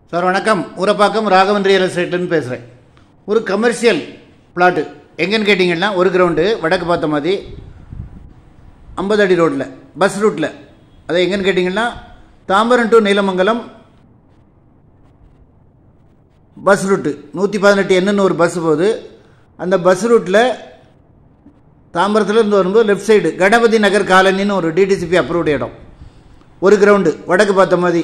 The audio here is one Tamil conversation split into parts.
சார் வணக்கம் ஊரப்பாக்கம் ராகவன் ரியல் எஸ்டேட்லேருந்து பேசுகிறேன் ஒரு கமர்ஷியல் பிளாட்டு எங்கேன்னு கேட்டிங்கன்னா ஒரு கிரவுண்டு வடக்கு பார்த்த மாதிரி ஐம்பது அடி ரோட்டில் பஸ் ரூட்டில் அது எங்கேன்னு கேட்டிங்கன்னா Tambaram to Neelamangalam bus route நூற்றி பதினெட்டு என்னன்னு ஒரு பஸ் போகுது அந்த பஸ் ரூட்டில் தாம்பரத்துலேருந்து வரும்போது லெஃப்ட் சைடு கணபதி நகர் காலனின்னு ஒரு டிடிசிபி அப்ரூவ்டு இடம் ஒரு கிரவுண்டு வடக்கு பார்த்த மாதிரி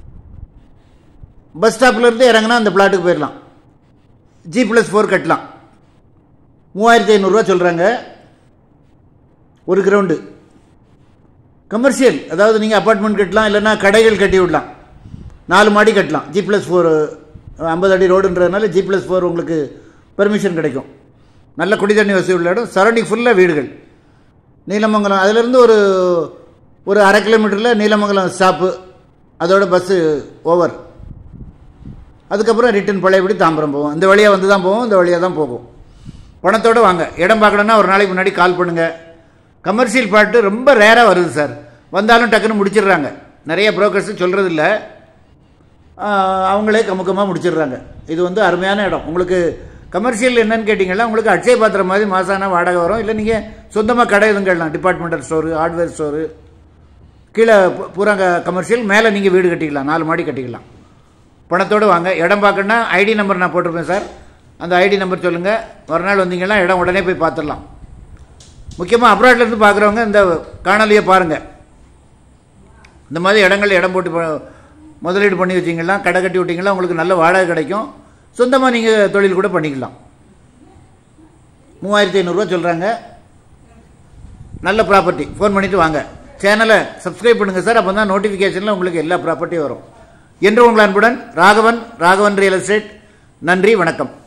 பஸ் ஸ்டாப்லேருந்து இறங்கினா அந்த பிளாட்டுக்கு போயிடலாம் ஜி ப்ளஸ் ஃபோர் கட்டலாம் மூவாயிரத்தி ஐநூறுரூவா சொல்கிறாங்க ஒரு கிரவுண்டு கமர்ஷியல் அதாவது நீங்கள் அப்பார்ட்மெண்ட் கட்டலாம் இல்லைன்னா கடைகள் கட்டி விடலாம் நாலு மாடி கட்டலாம் ஜி ப்ளஸ் ஃபோர் ஐம்பது அடி ரோடுன்றதுனால ஜி ப்ளஸ் ஃபோர் உங்களுக்கு பெர்மிஷன் கிடைக்கும் நல்ல குடி தண்ணி வசதி உள்ள இடம் சரௌண்டிங் ஃபுல்லாக வீடுகள் நீலமங்கலம் அதிலேருந்து ஒரு ஒரு அரை கிலோமீட்டரில் நீலமங்கலம் ஸ்டாப்பு அதோட பஸ்ஸு ஓவர் அதுக்கப்புறம் ரிட்டன் பழையபடி தாம்பரம் போவோம் இந்த வழியாக வந்து தான் போவோம் இந்த வழியாக தான் போகும் பணத்தோடு வாங்க இடம் பார்க்கணுன்னா ஒரு நாளைக்கு முன்னாடி கால் பண்ணுங்கள் கமர்ஷியல் பாட்டு ரொம்ப ரேராக வருது சார் வந்தாலும் டக்குன்னு முடிச்சிடுறாங்க நிறைய புரோக்கர்ஸ் சொல்கிறது இல்லை அவங்களே கமுக்கமாக முடிச்சிடுறாங்க இது வந்து அருமையான இடம் உங்களுக்கு கமர்ஷியல் என்னன்னு கேட்டிங்கன்னா உங்களுக்கு அட்சய பாத்திரம் மாதிரி மாசான வாடகை வரும் இல்லை நீங்கள் சொந்தமாக கடை எதுவும் கேடலாம் டிபார்ட்மெண்டல் ஸ்டோரு ஹார்ட்வேர் ஸ்டோரு கீழே பு- பூரா கமர்ஷியல் மேலே நீங்கள் வீடு கட்டிக்கலாம் நாலு மாடி கட்டிக்கலாம் பணத்தோடு வாங்க இடம் பார்க்கணுன்னா ஐடி நம்பர் நான் போட்டிருப்பேன் சார் அந்த ஐடி நம்பர் சொல்லுங்கள் மறுநாள் வந்தீங்கன்னா இடம் உடனே போய் பார்த்துடலாம் முக்கியமாக அப்ராட்லேருந்து பார்க்குறவங்க இந்த காணொலியை பாருங்கள் இந்த மாதிரி இடங்கள் இடம் போட்டு ப- முதலீடு பண்ணி வச்சிங்கன்னா கடை கட்டி விட்டிங்கன்னா உங்களுக்கு நல்ல வாடகை கிடைக்கும் சொந்தமாக நீங்கள் தொழில் கூட பண்ணிக்கலாம் மூவாயிரத்தி ஐநூறுரூவா சொல்கிறாங்க நல்ல ப்ராப்பர்ட்டி ஃபோன் பண்ணிவிட்டு வாங்க சேனலை சப்ஸ்கிரைப் பண்ணுங்கள் சார் அப்போ தான் நோட்டிஃபிகேஷனில் உங்களுக்கு எல்லா ப்ராப்பர்ட்டியும் வரும் என்று உங்கள் அன்புடன் ராகவன் ராகவன் ரியல் எஸ்டேட் நன்றி வணக்கம்